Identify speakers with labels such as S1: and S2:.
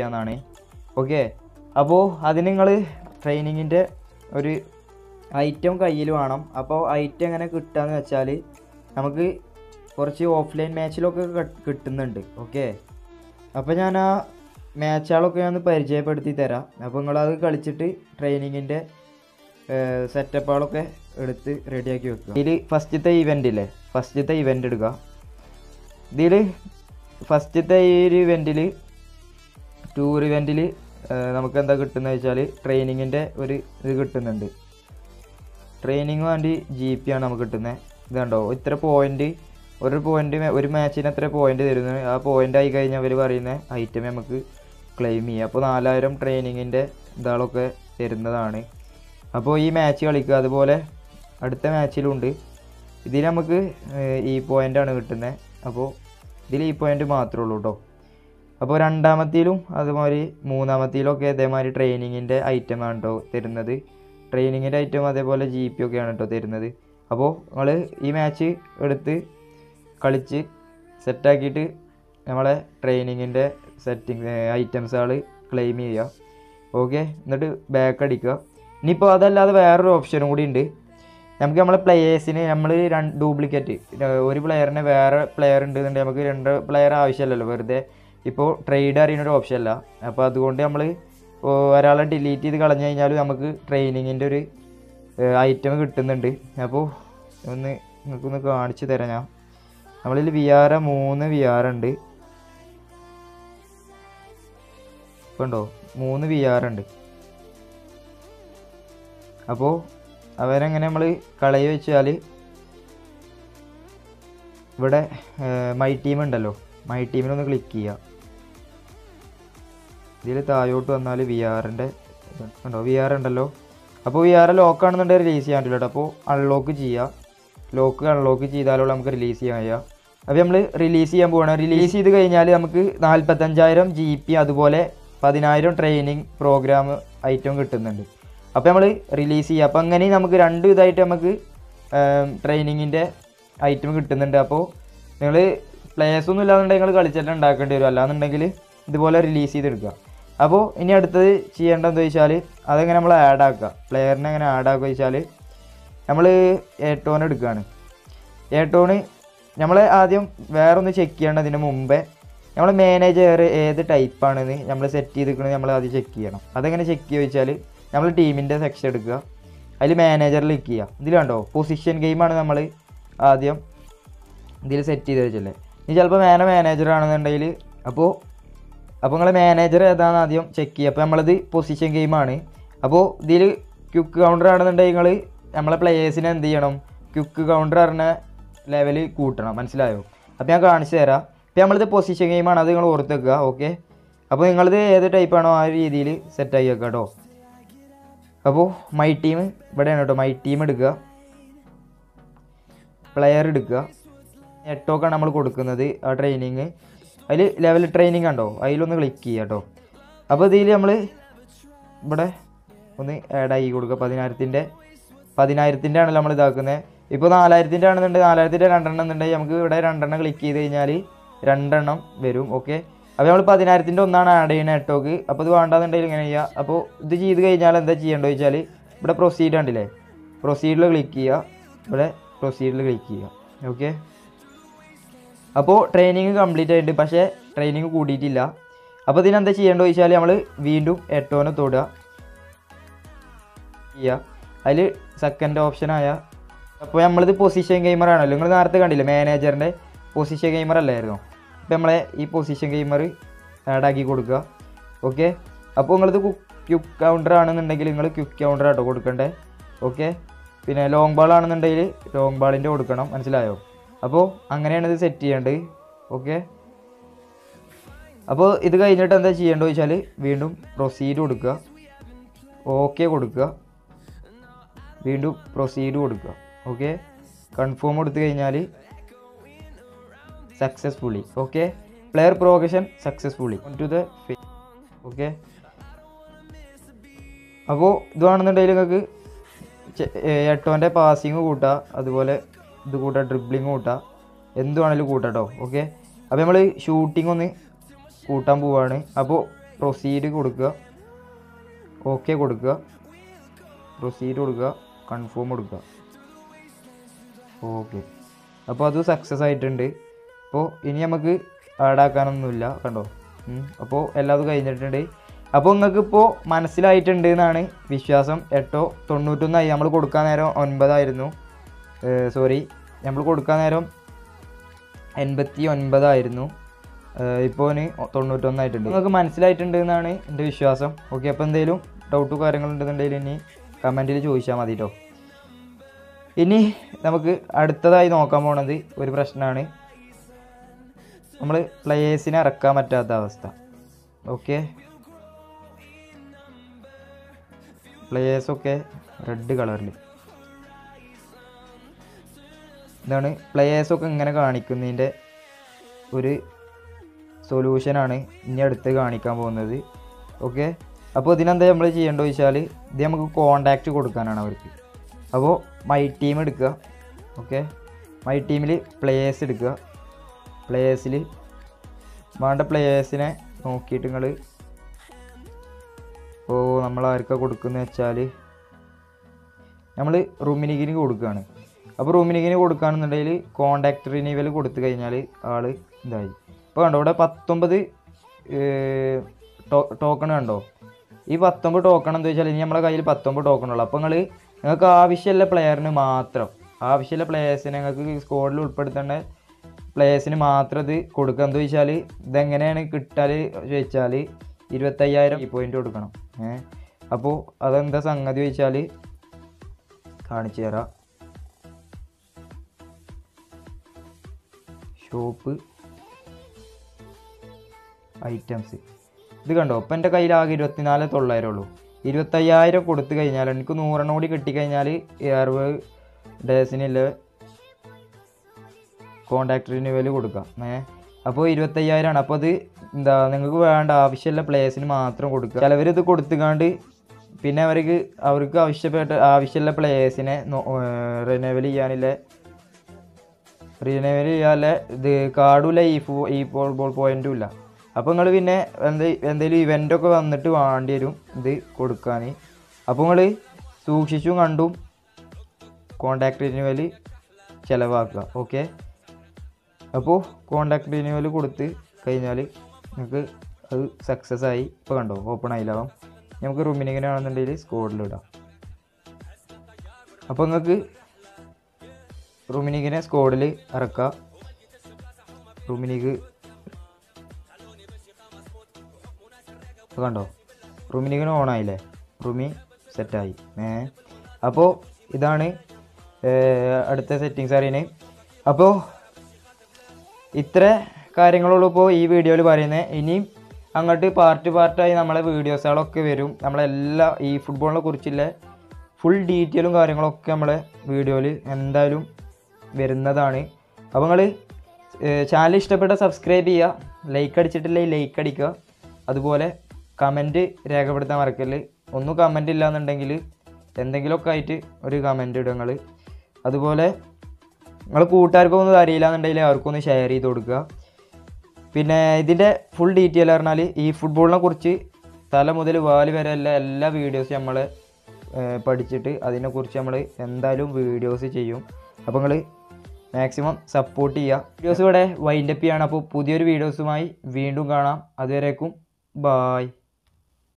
S1: ചെയ്യാവുന്നതാണ് ഓക്കെ അപ്പോൾ അതിന് നിങ്ങൾ ട്രെയിനിങ്ങിൻ്റെ ഒരു ഐറ്റം കയ്യിൽ വേണം അപ്പോൾ ഐറ്റം എങ്ങനെ കിട്ടുകയെന്ന് വെച്ചാൽ നമുക്ക് കുറച്ച് ഓഫ്ലൈൻ മാച്ചിലൊക്കെ കി- കിട്ടുന്നുണ്ട് ഓക്കെ അപ്പോൾ ഞാൻ ആ മാച്ചുകളൊക്കെ ഞാൻ ഒന്ന് പരിചയപ്പെടുത്തി തരാം അപ്പോൾ നിങ്ങളത് കളിച്ചിട്ട് ട്രെയിനിങ്ങിൻ്റെ സെറ്റപ്പുകളൊക്കെ എടുത്ത് റെഡിയാക്കി വെക്കുക ഇതിൽ ഫസ്റ്റത്തെ ഇവൻ്റ് ഇല്ലേ ഫസ്റ്റത്തെ ഇവൻ്റ് എടുക്കുക ഇതിൽ ഫസ്റ്റത്തെ ഈ ഒരു ഇവൻറ്റിൽ ടൂർ ഇവൻറ്റിൽ നമുക്ക് എന്താ കിട്ടുന്നത് വെച്ചാൽ ട്രെയിനിങ്ങിൻ്റെ ഒരു ഇത് കിട്ടുന്നുണ്ട് ട്രെയിനിങ് വേണ്ടി ജി പി ആണ് നമുക്ക് കിട്ടുന്നത് ഇതുണ്ടോ ഇത്ര പോയിന്റ് ഒരു പോയിന്റ് ഒരു മാച്ചിന് എത്ര പോയിന്റ് തരുന്നത് ആ പോയിന്റ് ആയി കഴിഞ്ഞാൽ അവർ പറയുന്ന ഐറ്റം നമുക്ക് ക്ലെയിം ചെയ്യാം അപ്പോൾ നാലായിരം ട്രെയിനിങ്ങിൻ്റെ ഇതാളൊക്കെ തരുന്നതാണ് അപ്പോൾ ഈ മാച്ച് കളിക്കുക അതുപോലെ അടുത്ത മാച്ചിലുണ്ട് ഇതിൽ നമുക്ക് ഏഹ്, ഈ പോയിൻ്റാണ് കിട്ടുന്നത് അപ്പോൾ ഇതിൽ ഈ പോയിൻ്റ് മാത്രമേ ഉള്ളൂ കേട്ടോ അപ്പോൾ രണ്ടാമത്തേലും അതുമാതിരി മൂന്നാമത്തേലും ഒക്കെ ഇതേമാതിരി ട്രെയിനിങ്ങിൻ്റെ ഐറ്റം ആണ് കേട്ടോ തരുന്നത് ട്രെയിനിങ്ങിൻ്റെ ഐറ്റം അതേപോലെ ജി പി ഒക്കെയാണ് കേട്ടോ തരുന്നത് അപ്പോൾ നിങ്ങൾ ഈ മാച്ച് എടുത്ത് കളിച്ച് സെറ്റാക്കിയിട്ട് നമ്മളെ ട്രെയിനിങ്ങിൻ്റെ സെറ്റിങ് ഐറ്റംസുകൾ ക്ലെയിം ചെയ്യുക ഓക്കെ എന്നിട്ട് ബാക്ക് അടിക്കുക ഇനിയിപ്പോൾ അതല്ലാതെ വേറൊരു ഓപ്ഷനും കൂടി ഉണ്ട് നമുക്ക് നമ്മളെ പ്ലെയേഴ്സിന് നമ്മൾ രണ്ട് ഡ്യൂപ്ലിക്കേറ്റ് ഒരു പ്ലെയറിന് വേറെ പ്ലെയർ ഉണ്ടെന്നുണ്ടെങ്കിൽ നമുക്ക് രണ്ട് പ്ലെയർ ആവശ്യമില്ലല്ലോ വെറുതെ ഇപ്പോൾ ട്രേഡ് അറിയുന്ന ഒരു ഓപ്ഷൻ അല്ല അപ്പോൾ അതുകൊണ്ട് നമ്മൾ ഒരാളെ ഡിലീറ്റ് ചെയ്ത് കളഞ്ഞു കഴിഞ്ഞാൽ നമുക്ക് ട്രെയിനിങ്ങിൻ്റെ ഒരു ഐറ്റം കിട്ടുന്നുണ്ട് അപ്പോൾ ഒന്ന് നിങ്ങൾക്കൊന്ന് കാണിച്ചു തരാം ഞാൻ നമ്മളിൽ വി ആർ മൂന്ന് വി ആർ ഉണ്ട് ഇപ്പൊ ഉണ്ടോ മൂന്ന് വി ആർ ഉണ്ട് അപ്പോൾ അവരെങ്ങനെ നമ്മൾ കളയി വെച്ചാൽ ഇവിടെ മൈ ടീം ഉണ്ടല്ലോ മൈ ടീമിനൊന്ന് ക്ലിക്ക് ചെയ്യുക ഇതിൽ താഴോട്ട് വന്നാൽ വി ആറിൻ്റെ ഉണ്ടോ വി ആർ ഉണ്ടല്ലോ അപ്പോൾ വി ആർ ലോക്ക് ആണെന്നുണ്ടെങ്കിൽ റിലീസ് ചെയ്യാൻ പറ്റില്ല കേട്ടോ അപ്പോൾ അൺലോക്ക് ചെയ്യുക ലോക്ക് അൺലോക്ക് ചെയ്താലുള്ള നമുക്ക് റിലീസ് ചെയ്യാൻ കഴിയുക അപ്പോൾ നമ്മൾ റിലീസ് ചെയ്യാൻ പോവാണ് റിലീസ് ചെയ്ത് കഴിഞ്ഞാൽ നമുക്ക് നാൽപ്പത്തഞ്ചായിരം ജി പി അതുപോലെ പതിനായിരം ട്രെയിനിങ് പ്രോഗ്രാം ഐറ്റം കിട്ടുന്നുണ്ട് അപ്പോൾ നമ്മൾ റിലീസ് ചെയ്യുക അപ്പോൾ അങ്ങനെ നമുക്ക് രണ്ട് ഇതായിട്ട് നമുക്ക് ട്രെയിനിങ്ങിൻ്റെ ഐറ്റം കിട്ടുന്നുണ്ട് അപ്പോൾ നിങ്ങൾ പ്ലേയേഴ്സ് ഒന്നും ഇല്ലാന്നുണ്ടെങ്കിൽ നിങ്ങൾ കളിച്ചിട്ട് ഉണ്ടാക്കേണ്ടി വരും അല്ലാന്നുണ്ടെങ്കിൽ ഇതുപോലെ റിലീസ് ചെയ്തെടുക്കുക അപ്പോൾ ഇനി അടുത്തത് ചെയ്യേണ്ടതെന്ന് വെച്ചാൽ അതെങ്ങനെ നമ്മൾ ആഡ് ആക്കുക പ്ലെയറിനെ എങ്ങനെ ആഡ് ആക്കുക വെച്ചാൽ നമ്മൾ ഏട്ടോൺ എടുക്കുകയാണ് ഏട്ടോണ് നമ്മൾ ആദ്യം വേറെ ഒന്ന് ചെക്ക് ചെയ്യേണ്ടതിന് മുമ്പേ നമ്മൾ മാനേജർ ഏത് ടൈപ്പാണെന്ന് നമ്മൾ സെറ്റ് ചെയ്തിരിക്കുന്നത് നമ്മൾ ആദ്യം ചെക്ക് ചെയ്യണം അതെങ്ങനെ ചെക്ക് ചെയ്യുക വെച്ചാൽ നമ്മൾ ടീമിൻ്റെ സെക്ഷൻ എടുക്കുക അതിൽ മാനേജറിൽ ക്ലിക്ക് ചെയ്യുക ഇതിൽ കണ്ടോ പൊസിഷൻ ഗെയിമാണ് നമ്മൾ ആദ്യം ഇതിൽ സെറ്റ് ചെയ്ത് വെച്ചല്ലേ ഇനി ചിലപ്പോൾ മേന മാനേജർ ആണെന്നുണ്ടെങ്കിൽ അപ്പോൾ അപ്പോൾ നിങ്ങൾ മാനേജർ ഏതാണെന്ന് ആദ്യം ചെക്ക് ചെയ്യുക അപ്പോൾ നമ്മളത് പൊസിഷൻ ഗെയിമാണ് അപ്പോൾ ഇതിൽ ക്യുക്ക് കൗണ്ടർ ആണെന്നുണ്ടെങ്കിൽ നിങ്ങൾ നമ്മളെ പ്ലേയേഴ്സിനെ എന്ത് ചെയ്യണം ക്യുക്ക് കൗണ്ടർ പറഞ്ഞ ലെവൽ കൂട്ടണം മനസ്സിലായോ അപ്പോൾ ഞാൻ കാണിച്ചു തരാം ഇപ്പോൾ നമ്മളിത് പൊസിഷൻ ഗെയിമാണ് അത് നിങ്ങൾ ഓർത്ത് വെക്കുക ഓക്കെ അപ്പോൾ നിങ്ങളിത് ഏത് ടൈപ്പാണോ ആ രീതിയിൽ സെറ്റാക്കി വെക്കുക കേട്ടോ അപ്പോൾ മൈ ടീം ഇവിടെയാണ് കേട്ടോ മൈ ടീം എടുക്കുക പ്ലെയർ എടുക്കുക എട്ടോക്കാണ് നമ്മൾ കൊടുക്കുന്നത് ആ ട്രെയിനിങ് അതിൽ ലെവൽ ട്രെയിനിങ് കണ്ടോ അതിലൊന്ന് ക്ലിക്ക് ചെയ്യുക കേട്ടോ അപ്പോൾ ഇതിൽ നമ്മൾ ഇവിടെ ഒന്ന് ആഡ് ആക്കി കൊടുക്കുക പതിനായിരത്തിൻ്റെ പതിനായിരത്തിൻ്റെ ആണല്ലോ നമ്മൾ ഇതാക്കുന്നത് ഇപ്പോൾ നാലായിരത്തിൻ്റെ ആണെന്നുണ്ടെങ്കിൽ നാലായിരത്തിൻ്റെ രണ്ടെണ്ണം എന്നുണ്ടെങ്കിൽ നമുക്ക് ഇവിടെ രണ്ടെണ്ണം ക്ലിക്ക് ചെയ്ത് കഴിഞ്ഞാൽ രണ്ടെണ്ണം വരും ഓക്കെ അപ്പോൾ നമ്മൾ പതിനായിരത്തിൻ്റെ ഒന്നാണ് ആഡ് ചെയ്യുന്നത് എട്ടോക്ക് അപ്പോൾ ഇത് വേണ്ടാന്നുണ്ടെങ്കിൽ ഇങ്ങനെ ചെയ്യുക അപ്പോൾ ഇത് ചെയ്ത് കഴിഞ്ഞാൽ എന്താ ചെയ്യേണ്ടത് വെച്ചാൽ ഇവിടെ പ്രൊസീഡ് കണ്ടില്ലേ പ്രൊസീഡിൽ ക്ലിക്ക് ചെയ്യുക ഇവിടെ പ്രൊസീഡിൽ ക്ലിക്ക് ചെയ്യുക ഓക്കെ അപ്പോൾ ട്രെയിനിങ് കംപ്ലീറ്റ് ആയിട്ടുണ്ട് പക്ഷേ ട്രെയിനിങ് കൂടിയിട്ടില്ല അപ്പോൾ ഇതിനെന്താ ചെയ്യേണ്ടത് വെച്ചാൽ നമ്മൾ വീണ്ടും എട്ടോനെ തൊടുക ചെയ്യുക അതിൽ സെക്കൻഡ് ഓപ്ഷനായ അപ്പോൾ നമ്മളിത് പൊസിഷൻ ഗെയിമർ ആണല്ലോ നിങ്ങൾ നേരത്തെ കണ്ടില്ലേ മാനേജറിൻ്റെ പൊസിഷൻ ഗെയിമർ അല്ലായിരുന്നോ അപ്പോൾ നമ്മളെ ഈ പൊസിഷൻ ഗെയിമർ ആഡാക്കി കൊടുക്കുക ഓക്കെ അപ്പോൾ നിങ്ങളിത് ക്യുക്ക് കൗണ്ടർ ആണെന്നുണ്ടെങ്കിൽ നിങ്ങൾ ക്യുക്ക് കൗണ്ടർ ആട്ടോ കൊടുക്കണ്ടേ ഓക്കെ പിന്നെ ലോങ് ബാൾ ആണെന്നുണ്ടെങ്കിൽ ലോങ് ബാളിൻ്റെ കൊടുക്കണം മനസ്സിലായോ അപ്പോൾ അങ്ങനെയാണ് ഇത് സെറ്റ് ചെയ്യേണ്ടത് ഓക്കെ അപ്പോൾ ഇത് കഴിഞ്ഞിട്ട് എന്താ ചെയ്യേണ്ടത് വെച്ചാൽ വീണ്ടും പ്രൊസീഡ് കൊടുക്കുക ഓക്കെ കൊടുക്കുക വീണ്ടും പ്രൊസീഡ് കൊടുക്കുക ഓക്കെ കൺഫേം കൊടുത്തു കഴിഞ്ഞാൽ successfully okay player progression successfully to the okay അപ്പോൾ ഇതാണെന്നുണ്ടെങ്കിൽ നിങ്ങൾക്ക് എട്ടോൻ്റെ പാസിങ് കൂട്ടുക അതുപോലെ ഇത് കൂട്ടുക ഡ്രിബ്ലിങ് കൂട്ടുക എന്ത് വേണമെങ്കിലും കൂട്ടാം കേട്ടോ ഓക്കെ അപ്പോൾ നമ്മൾ ഷൂട്ടിംഗ് ഒന്ന് കൂട്ടാൻ പോവാണ് അപ്പോൾ പ്രൊസീഡ് കൊടുക്കുക ഓക്കെ കൊടുക്കുക പ്രൊസീഡ് കൊടുക്കുക കൺഫേം കൊടുക്കുക ഓക്കെ അപ്പോൾ അത് സക്സസ് ആയിട്ടുണ്ട് അപ്പോൾ ഇനി നമുക്ക് ആഡ് ആക്കാനൊന്നുമില്ല കണ്ടോ അപ്പോൾ എല്ലാതും കഴിഞ്ഞിട്ടുണ്ട് അപ്പോൾ നിങ്ങൾക്ക് ഇപ്പോൾ മനസ്സിലായിട്ടുണ്ട് എന്നാണ് വിശ്വാസം എട്ടോ തൊണ്ണൂറ്റൊന്നായി നമ്മൾ കൊടുക്കാൻ നേരം ഒൻപതായിരുന്നു സോറി നമ്മൾ കൊടുക്കാൻ നേരം എൺപത്തി ഒൻപതായിരുന്നു ഇപ്പോൾ ഇനി തൊണ്ണൂറ്റൊന്നായിട്ടുണ്ട് നിങ്ങൾക്ക് മനസ്സിലായിട്ടുണ്ട് എന്നാണ് എൻ്റെ വിശ്വാസം ഓക്കെ അപ്പോൾ എന്തെങ്കിലും ഡൗട്ടോ കാര്യങ്ങളുണ്ടെന്നുണ്ടെങ്കിൽ ഇനി കമൻറ്റിൽ ചോദിച്ചാൽ മതി കേട്ടോ ഇനി നമുക്ക് അടുത്തതായി നോക്കാൻ പോണത് ഒരു പ്രശ്നമാണ് നമ്മൾ പ്ലേയേഴ്സിനെ ഇറക്കാൻ പറ്റാത്ത അവസ്ഥ ഓക്കെ പ്ലേയേഴ്സൊക്കെ റെഡ് കളറിൽ ഇതാണ് പ്ലേയേഴ്സൊക്കെ ഇങ്ങനെ കാണിക്കുന്നതിൻ്റെ ഒരു സൊല്യൂഷനാണ് ഇനി അടുത്ത് കാണിക്കാൻ പോകുന്നത് ഓക്കെ അപ്പോൾ ഇതിനെന്താ നമ്മൾ ചെയ്യേണ്ടത് വെച്ചാൽ ഇത് നമുക്ക് കോണ്ടാക്റ്റ് കൊടുക്കാനാണ് അവർക്ക് അപ്പോൾ മൈ ടീം എടുക്കുക ഓക്കെ മൈ ടീമിൽ പ്ലേയേഴ്സ് എടുക്കുക പ്ലേയേഴ്സിൽ വേണ്ട പ്ലേയേഴ്സിനെ നോക്കിയിട്ട് നിങ്ങൾ ഇപ്പോൾ നമ്മൾ ആർക്കാണ് കൊടുക്കുന്നത് വെച്ചാൽ നമ്മൾ റൂമിനിക്കിന് കൊടുക്കുകയാണ് അപ്പോൾ റൂമിനിക്കിന് കൊടുക്കുകയാണെന്നുണ്ടെങ്കിൽ കോണ്ടാക്ട് റിനീവൽ കൊടുത്തു കഴിഞ്ഞാൽ ആൾ ഇതായി ഇപ്പോൾ കണ്ടോ ഇവിടെ പത്തൊമ്പത് ടോക്കൺ കണ്ടോ ഈ പത്തൊമ്പത് ടോക്കൺ എന്താ വെച്ചാൽ ഇനി നമ്മളെ കയ്യിൽ പത്തൊമ്പത് ടോക്കൺ ഉള്ളു അപ്പോൾ നിങ്ങൾ നിങ്ങൾക്ക് ആവശ്യമുള്ള പ്ലെയറിന് മാത്രം ആവശ്യമുള്ള പ്ലെയേഴ്സിനെ നിങ്ങൾക്ക് സ്ക്വാഡിൽ ഉൾപ്പെടുത്തേണ്ട പ്ലേയേഴ്സിന് മാത്രം ഇത് കൊടുക്കുക എന്താ വെച്ചാൽ ഇതെങ്ങനെയാണ് കിട്ടാൽ ചോദിച്ചാൽ ഇരുപത്തയ്യായിരം ഈ പോയിന്റ് കൊടുക്കണം ഏ അപ്പോൾ അതെന്താ സംഗതി ചോദിച്ചാൽ കാണിച്ചു തരാം ഷോപ്പ് ഐറ്റംസ് ഇത് കണ്ടോ ഇപ്പം എൻ്റെ കയ്യിൽ ആകെ ഇരുപത്തിനാല് തൊള്ളായിരം ഉള്ളൂ ഇരുപത്തയ്യായിരം കൊടുത്തു കഴിഞ്ഞാൽ എനിക്ക് നൂറെണ്ണം കൂടി കിട്ടിക്കഴിഞ്ഞാൽ അറുപത് ഡേയ്സിനുള്ള കോണ്ടാക്ട് റിന്യൂവൽ കൊടുക്കാം ഏ അപ്പോൾ ഇരുപത്തയ്യായിരമാണ് അപ്പോൾ അത് എന്താ നിങ്ങൾക്ക് വേണ്ട ആവശ്യമുള്ള പ്ലേയേഴ്സിന് മാത്രം കൊടുക്കുക ചിലവർ ഇത് കൊടുത്തുകാണ്ട് പിന്നെ അവർക്ക് അവർക്ക് ആവശ്യപ്പെട്ട ആവശ്യമുള്ള പ്ലേയേഴ്സിനെ റിന്യൂവൽ ചെയ്യാനുള്ള റിന്യൂവൽ ചെയ്യാനുള്ള ഇത് കാർഡുമില്ല ഈ ഫോ ഈ ബോൾ ബോൾ പോയിന്റും ഇല്ല അപ്പോൾ നിങ്ങൾ പിന്നെ എന്ത് എന്തെങ്കിലും ഇവൻ്റൊക്കെ വന്നിട്ട് വേണ്ടി വരും ഇത് കൊടുക്കാൻ അപ്പോൾ നിങ്ങൾ സൂക്ഷിച്ചും കണ്ടും കോണ്ടാക്ട് റിന്യൂവൽ ചിലവാക്കുക ഓക്കെ അപ്പോൾ കോണ്ടാക്ട് റിന്യൂവൽ കൊടുത്ത് കഴിഞ്ഞാൽ നിങ്ങൾക്ക് അത് സക്സസ് ആയി ഇപ്പോൾ കണ്ടോ ഓപ്പൺ ആയില്ലാവും നമുക്ക് റൂമിനിങ്ങിനാണെന്നുണ്ടെങ്കിൽ സ്കോഡിലിടാം അപ്പോൾ നിങ്ങൾക്ക് റൂമിനിക്കിനെ സ്കോഡിൽ ഇറക്കാം റൂമിനിക്ക് ഇപ്പോൾ കണ്ടോ റൂമിനിക്കിന് ഓൺ ആയില്ലേ റൂമി സെറ്റായി ഏ അപ്പോൾ ഇതാണ് ഏ, അടുത്ത സെറ്റിങ്സ് അറിയുന്നത് അപ്പോൾ ഇത്ര കാര്യങ്ങളുള്ളൂ ഇപ്പോൾ ഈ വീഡിയോയിൽ പറയുന്നത് ഇനിയും അങ്ങോട്ട് പാർട്ട് പാർട്ടായി നമ്മളെ വീഡിയോസുകളൊക്കെ വരും നമ്മളെല്ലാ ഈ ഫുട്ബോളിനെ കുറിച്ചുള്ള ഫുൾ ഡീറ്റെയിലും കാര്യങ്ങളൊക്കെ നമ്മളെ വീഡിയോയിൽ എന്തായാലും വരുന്നതാണ് അപ്പോൾ നിങ്ങൾ ചാനൽ ഇഷ്ടപ്പെട്ട സബ്സ്ക്രൈബ് ചെയ്യുക ലൈക്ക് അടിച്ചിട്ടില്ലെങ്കിൽ ലൈക്ക് അടിക്കുക അതുപോലെ കമൻറ്റ് രേഖപ്പെടുത്താൻ മറക്കല്ല് ഒന്നും കമൻറ്റ് ഇല്ലാന്നുണ്ടെങ്കിൽ എന്തെങ്കിലുമൊക്കെ ആയിട്ട് ഒരു കമൻറ്റ് ഇടുക നിങ്ങൾ അതുപോലെ നിങ്ങൾ കൂട്ടുകാർക്കൊന്നും അറിയില്ല എന്നുണ്ടെങ്കിൽ അവർക്കൊന്ന് ഷെയർ ചെയ്ത് കൊടുക്കുക പിന്നെ ഇതിൻ്റെ ഫുൾ ഡീറ്റെയിൽ പറഞ്ഞാൽ ഈ ഫുട്ബോളിനെ കുറിച്ച് തല മുതൽ വാല് വരെ എല്ലാ എല്ലാ വീഡിയോസും നമ്മൾ പഠിച്ചിട്ട് അതിനെക്കുറിച്ച് നമ്മൾ എന്തായാലും വീഡിയോസ് ചെയ്യും അപ്പോൾ നിങ്ങൾ മാക്സിമം സപ്പോർട്ട് ചെയ്യുക വീഡിയോസ് ഇവിടെ വൈൻഡപ്പ് ചെയ്യാണ് അപ്പോൾ പുതിയൊരു വീഡിയോസുമായി വീണ്ടും കാണാം അതുവരേക്കും ബായ്